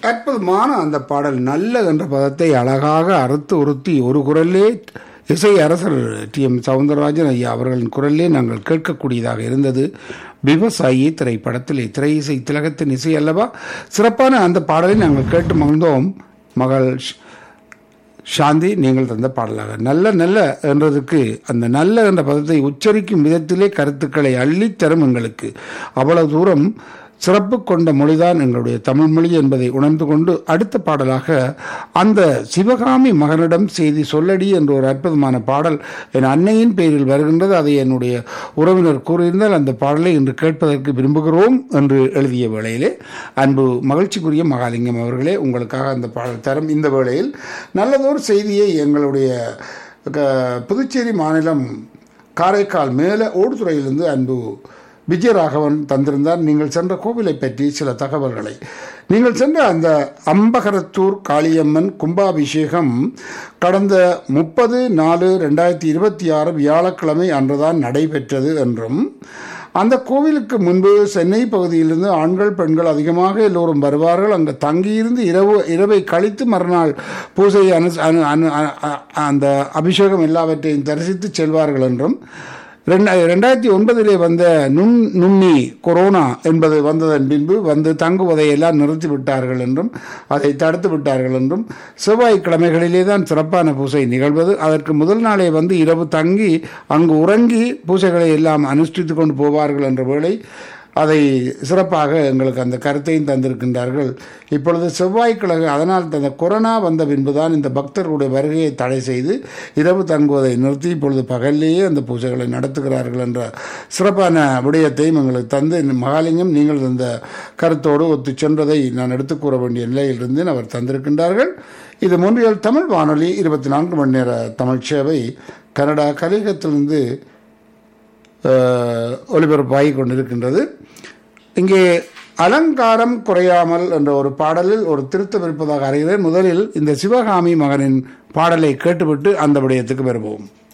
அற்புதமான அந்த பாடல் நல்ல என்ற பதத்தை அழகாக அறுத்து உறுத்தி ஒரு குரலே இசை அரசர் டி எம் சவுந்தரராஜன் ஐயா அவர்களின் குரலே நாங்கள் கேட்கக்கூடியதாக இருந்தது விவசாயி திரைப்படத்திலே திரை இசை திலகத்தின் இசை அல்லவா சிறப்பான அந்த பாடலை நாங்கள் கேட்டு மகிழ்ந்தோம் மகள் ஷ்- சாந்தி நீங்கள் தந்த பாடலாக நல்ல நல்ல என்றதுக்கு அந்த நல்ல என்ற பதத்தை உச்சரிக்கும் விதத்திலே கருத்துக்களை அள்ளித் தரும் எங்களுக்கு அவ்வளவு தூரம் சிறப்பு கொண்ட மொழிதான் எங்களுடைய தமிழ் மொழி என்பதை உணர்ந்து கொண்டு அடுத்த பாடலாக அந்த சிவகாமி மகனிடம் செய்தி சொல்லடி என்ற ஒரு அற்புதமான பாடல் என் அன்னையின் பெயரில் வருகின்றது அதை என்னுடைய உறவினர் கூறியிருந்தால் அந்த பாடலை இன்று கேட்பதற்கு விரும்புகிறோம் என்று எழுதிய வேளையிலே அன்பு மகிழ்ச்சிக்குரிய மகாலிங்கம் அவர்களே உங்களுக்காக அந்த பாடல் தரும் இந்த வேளையில் நல்லதொரு செய்தியை எங்களுடைய க- புதுச்சேரி மாநிலம் காரைக்கால் மேலே ஓடுதுறையிலிருந்து அன்பு விஜயராகவன் தந்திருந்தார் நீங்கள் சென்ற கோவிலை பற்றி சில தகவல்களை நீங்கள் சென்ற அந்த அம்பகரத்தூர் காளியம்மன் கும்பாபிஷேகம் கடந்த முப்பது நாலு ரெண்டாயிரத்தி இருபத்தி ஆறு வியாழக்கிழமை அன்றுதான் நடைபெற்றது என்றும் அந்த கோவிலுக்கு முன்பு சென்னை பகுதியிலிருந்து ஆண்கள் பெண்கள் அதிகமாக எல்லோரும் வருவார்கள் அங்கு தங்கியிருந்து இரவு இரவை கழித்து மறுநாள் பூஜை அனு அனு அனு அ- அ- அந்த அபிஷேகம் எல்லாவற்றையும் தரிசித்து செல்வார்கள் என்றும் ரெண்டா ரெண்டாயிரத்தி ஒன்பதிலே வந்த நுண் நுண்ணி கொரோனா என்பது வந்ததன் பின்பு வந்து தங்குவதை எல்லாம் நிறுத்தி விட்டார்கள் என்றும் அதை தடுத்து விட்டார்கள் என்றும் செவ்வாய்க்கிழமைகளிலே தான் சிறப்பான பூசை நிகழ்வது அதற்கு முதல் நாளே வந்து இரவு தங்கி அங்கு உறங்கி பூசைகளை எல்லாம் அனுஷ்டித்து கொண்டு போவார்கள் என்ற வேளை அதை சிறப்பாக எங்களுக்கு அந்த கருத்தையும் தந்திருக்கின்றார்கள் இப்பொழுது செவ்வாய்க்கிழமை அதனால் அந்த கொரோனா வந்த பின்புதான் இந்த பக்தர்களுடைய வருகையை தடை செய்து இரவு தங்குவதை நிறுத்தி இப்பொழுது பகல்லேயே அந்த பூஜைகளை நடத்துகிறார்கள் என்ற சிறப்பான விடயத்தையும் எங்களுக்கு தந்து இந்த மகாலிங்கம் நீங்கள் இந்த கருத்தோடு ஒத்து சென்றதை நான் எடுத்துக் கூற வேண்டிய நிலையில் இருந்தேன் அவர் தந்திருக்கின்றார்கள் இது மொன்றியல் தமிழ் வானொலி இருபத்தி நான்கு மணி நேர தமிழ் சேவை கனடா கலிகத்திலிருந்து அஹ், ஒலிபரப்பாகி கொண்டிருக்கின்றது இங்கே அலங்காரம் குறையாமல் என்ற ஒரு பாடலில் ஒரு திருத்தம் இருப்பதாக அறிகிறேன் முதலில் இந்த சிவகாமி மகனின் பாடலை கேட்டுவிட்டு அந்த விடயத்துக்கு வருவோம்